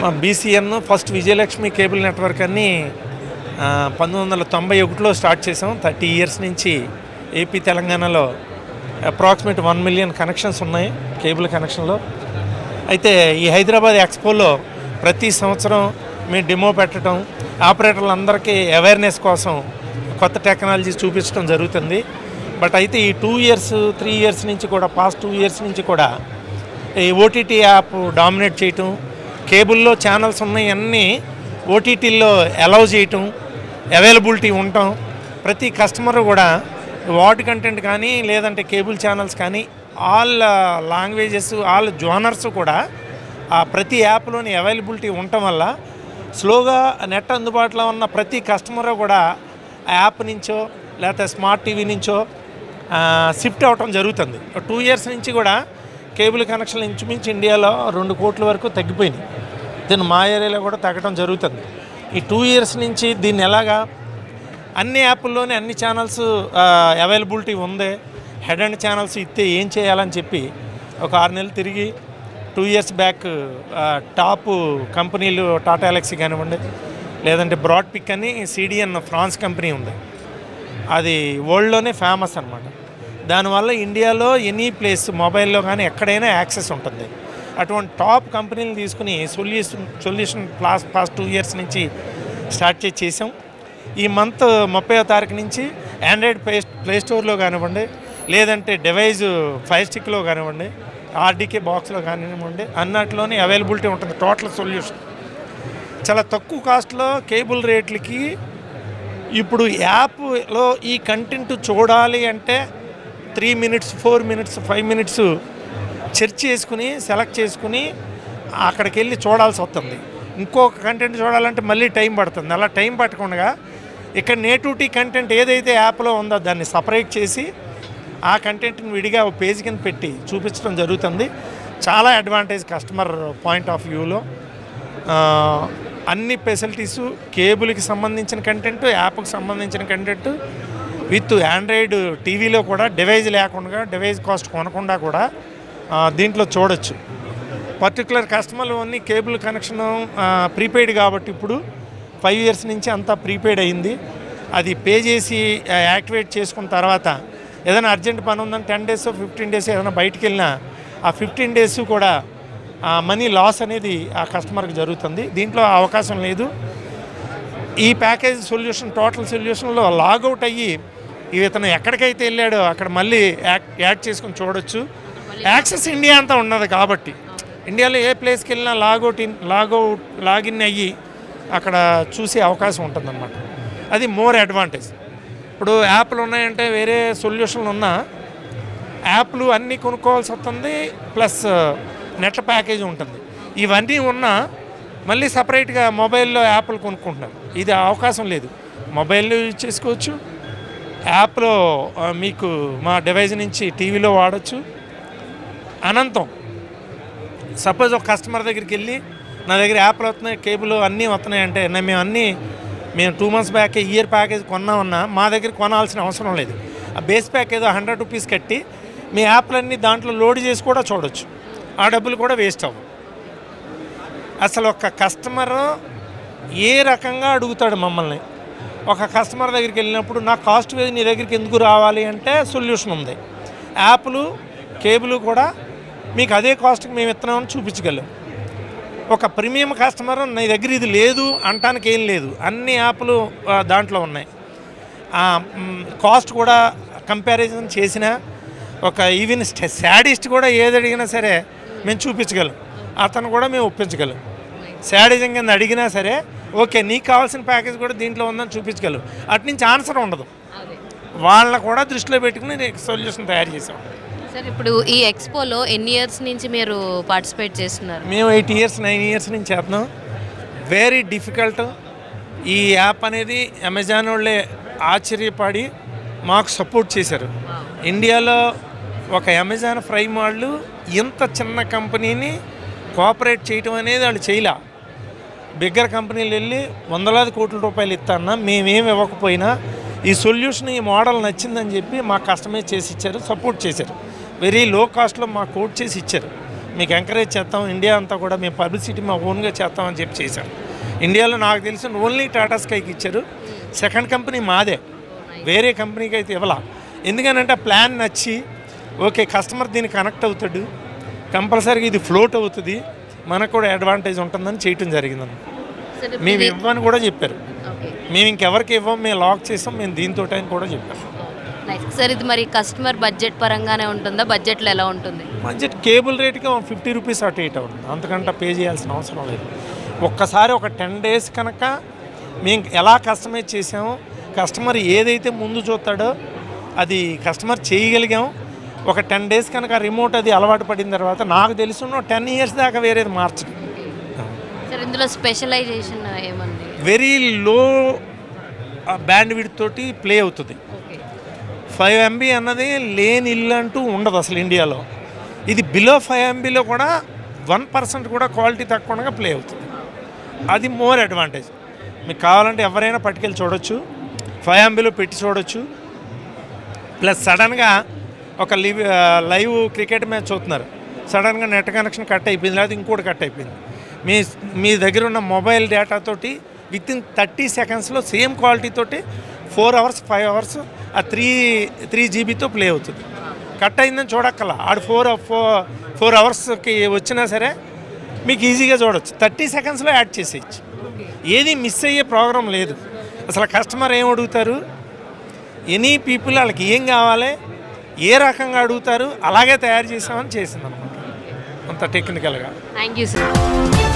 BCN first Vijayalakshmi cable network అని ఆ, పంతొమ్మిది వందల తొంభై ఒకటిలో స్టార్ట్ చేసాం థర్టీ ఇయర్స్ నుంచి ఏపీ తెలంగాణలో అప్రాక్సిమేట్ వన్ మిలియన్ కనెక్షన్స్ ఉన్నాయి కేబుల్ కనెక్షన్లో అయితే ఈ హైదరాబాద్ ఎక్స్పోలో ప్రతి సంవత్సరం మేము డెమో పెట్టడం ఆపరేటర్లందరికీ అవేర్నెస్ కోసం కొత్త టెక్నాలజీ చూపించడం జరుగుతుంది బట్ అయితే ఈ టూ ఇయర్స్ త్రీ ఇయర్స్ నుంచి కూడా పాస్ట్ టూ ఇయర్స్ నుంచి కూడా ఈ ఓటీటీ యాప్ డామినేట్ చేయటం కేబుల్లో ఛానల్స్ ఉన్నాయి అన్నీ ఓటీటీల్లో అలౌ చేయటం అవైలబిలిటీ ఉండటం ప్రతి కస్టమర్ కూడా వాట్ కంటెంట్ కానీ లేదంటే కేబుల్ ఛానల్స్ కానీ ఆల్ లాంగ్వేజెస్ ఆల్ జోనర్స్ కూడా ఆ ప్రతి యాప్లోని అవైలబిలిటీ ఉండటం వల్ల స్లోగా నెట్ అందుబాటులో ఉన్న ప్రతి కస్టమర్ కూడా ఆ యాప్ నుంచో లేకపోతే స్మార్ట్ టీవీ నుంచో షిఫ్ట్ అవ్వటం జరుగుతుంది టూ ఇయర్స్ నుంచి కూడా కేబుల్ కనెక్షన్లు ఇంచుమించు ఇండియాలో రెండు కోట్ల వరకు తగ్గిపోయినాయి దీన్ని మా ఏరియాలో కూడా తగ్గడం జరుగుతుంది ఈ టూ ఇయర్స్ నుంచి దీన్ని ఎలాగా అన్ని యాప్ల్లోనే అన్ని ఛానల్స్ అవైలబిలిటీ ఉంది హెడ్ అండ్ ఛానల్స్ ఇస్తే ఏం చేయాలని చెప్పి ఒక ఆరు నెలలు తిరిగి టూ ఇయర్స్ బ్యాక్ టాప్ కంపెనీలు టాటా ఎలక్సీ కానివ్వండి లేదంటే బ్రాడ్ పిక్ అని సిడిఎన్ ఫ్రాన్స్ కంపెనీ ఉంది అది వరల్డ్లోనే ఫేమస్ అనమాట దానివల్ల ఇండియాలో ఎనీ ప్లేస్ మొబైల్లో కానీ ఎక్కడైనా యాక్సెస్ ఉంటుంది అటువంటి టాప్ కంపెనీలు తీసుకుని సొల్యూషన్ సొల్యూషన్ ప్లాస్ పాస్ట్ టూ ఇయర్స్ నుంచి స్టార్ట్ చేసి చేసాం ఈ మంత్ ముప్పై తారీఖు నుంచి ఆండ్రాయిడ్ ప్లే ప్లే స్టోర్లో కానివ్వండి లేదంటే డివైజ్ ఫైవ్ స్టిక్లో కానివ్వండి ఆర్డీకే బాక్స్లో కానివ్వండి అన్నట్లోనే అవైలబిలిటీ ఉంటుంది టోటల్ సొల్యూషన్ చాలా తక్కువ కాస్ట్లో కేబుల్ రేట్లకి ఇప్పుడు యాప్లో ఈ కంటెంట్ చూడాలి అంటే three minutes four minutes five minutes search చేసుకుని సెలెక్ట్ చేసుకుని అక్కడికి వెళ్ళి చూడాల్సి వస్తుంది ఇంకొక కంటెంట్ చూడాలంటే మళ్ళీ టైం పడుతుంది అలా టైం పట్టకుండా ఇక్కడ నేటివిటీ కంటెంట్ ఏదైతే యాప్లో ఉందో దాన్ని సపరేట్ చేసి ఆ కంటెంట్ని విడిగా ఒక పేజ్ కింద పెట్టి చూపించడం జరుగుతుంది చాలా అడ్వాంటేజ్ కస్టమర్ పాయింట్ ఆఫ్ వ్యూలో ఆ, అన్ని ఫెసిలిటీస్ కేబుల్కి సంబంధించిన కంటెంట్ యాప్కి సంబంధించిన కంటెంట్ విత్ ఆండ్రాయిడ్ టీవీలో కూడా డివైజ్ లేకుండా డివైజ్ కాస్ట్ కొనకుండా కూడా ఆ, దీంట్లో చూడొచ్చు పర్టికులర్ కస్టమర్లు అన్ని కేబుల్ కనెక్షన్ ప్రీపెయిడ్ కాబట్టి ఇప్పుడు ఫైవ్ ఇయర్స్ నుంచి అంతా ప్రీపెయిడ్ అయింది అది పే చేసి ఆ, యాక్టివేట్ చేసుకున్న తర్వాత ఏదైనా అర్జెంట్ పని ఉందని టెన్ డేస్ ఫిఫ్టీన్ డేస్ ఏదైనా బయటికి వెళ్ళినా ఆ ఫిఫ్టీన్ డేస్ కూడా ఆ మనీ లాస్ అనేది ఆ కస్టమర్కి జరుగుతుంది దీంట్లో ఆ అవకాశం లేదు ఈ ప్యాకేజ్ సొల్యూషన్ టోటల్ సొల్యూషన్లో లాగౌట్ అయ్యి ఇవి ఇతను ఎక్కడికైతే వెళ్ళాడో అక్కడ మళ్ళీ యాడ్ యాడ్ చేసుకొని చూడొచ్చు యాక్సెస్ ఇండియా అంతా ఉన్నది కాబట్టి ఇండియాలో ఏ ప్లేస్కి వెళ్ళినా లాగౌట్ ఇన్ లాగౌట్ లాగిన్ అయ్యి అక్కడ చూసే అవకాశం ఉంటుందన్నమాట అది మోర్ అడ్వాంటేజ్ ఇప్పుడు యాప్లు ఉన్నాయంటే వేరే సొల్యూషన్లు ఉన్నా యాప్లు అన్నీ కొనుక్కోవాల్సి వస్తుంది ప్లస్ నెట్ ప్యాకేజ్ ఉంటుంది ఇవన్నీ ఉన్నా మళ్ళీ సపరేట్గా మొబైల్లో యాప్లు కొనుక్కుంటున్నారు ఇది అవకాశం లేదు మొబైల్లో యూజ్ చేసుకోవచ్చు యాప్లో ఆ, మీకు మా డివైజ్ నుంచి టీవీలో వాడచ్చు అనంతం సపోజ్ ఒక కస్టమర్ దగ్గరికి వెళ్ళి నా దగ్గర యాప్లు వస్తున్నాయి కేబుల్ అన్నీ వస్తున్నాయి అంటే నా- మేము అన్నీ మేము two months back year package కొన్నామన్నా మా దగ్గర కొనాల్సిన అవసరం లేదు ఆ బేస్ ప్యాక్ ఏదో హండ్రెడ్ రూపీస్ కట్టి మీ యాప్లన్నీ దాంట్లో లోడ్ చేసి కూడా చూడొచ్చు ఆ డబ్బులు కూడా వేస్ట్ అవ్వవు అసలు ఒక కస్టమర్ ఏ రకంగా అడుగుతాడు మమ్మల్ని ఒక కస్టమర్ దగ్గరికి వెళ్ళినప్పుడు నా కాస్ట్ వేది నీ దగ్గరికి ఎందుకు రావాలి అంటే సొల్యూషన్ ఉంది యాప్లు కేబుల్ కూడా మీకు అదే కాస్ట్కి మేము ఇస్తున్నామని చూపించగలం ఒక ప్రీమియం కస్టమర్ నీ దగ్గర ఇది లేదు అంటానికి ఏం లేదు అన్ని యాప్లు ఆ, దాంట్లో ఉన్నాయి ఆ, మ్, కాస్ట్ కూడా కంపారిజన్ చేసిన ఒక ఈవెన్ శాడిస్ట్ కూడా ఏది అడిగినా సరే మేము చూపించగలం అతను కూడా మేము ఒప్పించగలం శాడిజం కింద అడిగినా సరే ఓకే నీకు కావాల్సిన ప్యాకేజ్ కూడా దీంట్లో ఉందని చూపించగలం అటు నుంచి ఆన్సర్ ఉండదు అదే వాళ్ళని కూడా దృష్టిలో పెట్టుకుని సొల్యూషన్ తయారు చేసాం సార్ ఇప్పుడు ఈ ఎక్స్పోలో ఎన్ని ఇయర్స్ నుంచి మీరు పార్టిసిపేట్ చేస్తున్నారు మేము ఎయిట్ ఇయర్స్ నైన్ ఇయర్స్ నుంచి చేస్తున్నాం వెరీ డిఫికల్ట్ ఈ యాప్ అనేది అమెజాన్ వాళ్ళే ఆశ్చర్యపడి మాకు సపోర్ట్ చేశారు ఇండియాలో ఒక అమెజాన్ ప్రైమ్ వాళ్ళు ఇంత చిన్న కంపెనీని కోఆపరేట్ చేయటం అనేది వాళ్ళు చేయలే బిగ్గర్ కంపెనీలు వెళ్ళి వందలాది కోట్ల రూపాయలు ఇస్తాన్నా మేమేమి ఇవ్వకపోయినా ఈ సొల్యూషన్ ఈ మోడల్ నచ్చిందని చెప్పి మా కస్టమైజ్ చేసి ఇచ్చారు సపోర్ట్ చేశారు వెరీ లో కాస్ట్లో మా కోట్ చేసి ఇచ్చారు మీకు ఎంకరేజ్ చేస్తాం ఇండియా అంతా కూడా మేము పబ్లిసిటీ మా ఓన్గా చేస్తామని చెప్పి చేశాం ఇండియాలో నాకు తెలిసిన ఓన్లీ టాటా స్కైకి ఇచ్చారు సెకండ్ కంపెనీ మాదే వేరే కంపెనీకి అయితే ఇవ్వాల ఎందుకనంటే ఆ ప్లాన్ నచ్చి ఓకే కస్టమర్ దీనికి కనెక్ట్ అవుతాడు కంపల్సరీగా ఇది ఫ్లోట్ అవుతుంది మనకు కూడా అడ్వాంటేజ్ ఉంటుందని చేయటం జరిగిందన్న సార్ మేము ఇవ్వని కూడా చెప్పారు ఓకే మేము ఇంకెవరికి ఇవ్వం మేము లాక్ చేసాం మేము దీంతో అని కూడా చెప్పారు నైస్ సార్ ఇది మరి కస్టమర్ బడ్జెట్ పరంగానే ఉంటుందా బడ్జెట్లో ఎలా ఉంటుంది బడ్జెట్ కేబుల్ రేట్కి ఫిఫ్టీ రూపీస్ అటు ఇటు అవుతుంది అంతకంటే పే చేయాల్సిన అవసరం లేదు ఒక్కసారి ఒక టెన్ డేస్ కనుక మేము ఎలా కస్టమైజ్ చేసామో కస్టమర్ ఏదైతే ముందు చూస్తాడో అది కస్టమర్ చేయగలిగాం ఒక టెన్ డేస్ కనుక రిమోట్ అది అలవాటు పడిన తర్వాత నాకు తెలుసు టెన్ ఇయర్స్ దాకా వేరేది మార్చడం సార్ ఇందులో స్పెషలైజేషన్ ఏమండి వెరీ లో బ్యాండ్ విడ్ తోటి ప్లే అవుతుంది ఓకే ఫైవ్ ఎంబీ అన్నది లేని ఇల్లు అంటూ ఉండదు అసలు ఇండియాలో ఇది బిలో ఫైవ్ ఎంబీలో కూడా వన్ పర్సెంట్ కూడా క్వాలిటీ తక్కువగా ప్లే అవుతుంది అది మోర్ అడ్వాంటేజ్ మీకు కావాలంటే ఎవరైనా పట్టుకెళ్ళి చూడొచ్చు ఫైవ్ ఎంబీలో పెట్టి చూడొచ్చు ప్లస్ సడన్గా ఒక లివ్ లైవ్ క్రికెట్ మ్యాచ్ చూస్తున్నారు సడన్గా నెట్ కనెక్షన్ కట్ అయిపోయింది లేదా ఇంకోటి కట్ అయిపోయింది మీ మీ దగ్గర ఉన్న మొబైల్ డేటా తోటి విత్ ఇన్ థర్టీ సెకండ్స్లో సేమ్ క్వాలిటీ తోటి ఫోర్ అవర్స్ ఫైవ్ అవర్స్ ఆ త్రీ త్రీ జీబీతో ప్లే అవుతుంది కట్ అయిందని చూడక్కల ఆడు ఫోర్ ఫోర్ ఫోర్ అవర్స్కి వచ్చినా సరే మీకు ఈజీగా చూడొచ్చు థర్టీ సెకండ్స్లో యాడ్ చేసేయచ్చు ఏది మిస్ అయ్యే ప్రోగ్రాం లేదు అసలు కస్టమర్ ఏం అడుగుతారు ఎనీ పీపుల్ వాళ్ళకి ఏం కావాలి ఏ రకంగా అడుగుతారు అలాగే తయారు చేసామని చేసింది అనమాట అంత టెక్నికల్గా థ్యాంక్ యూ సార్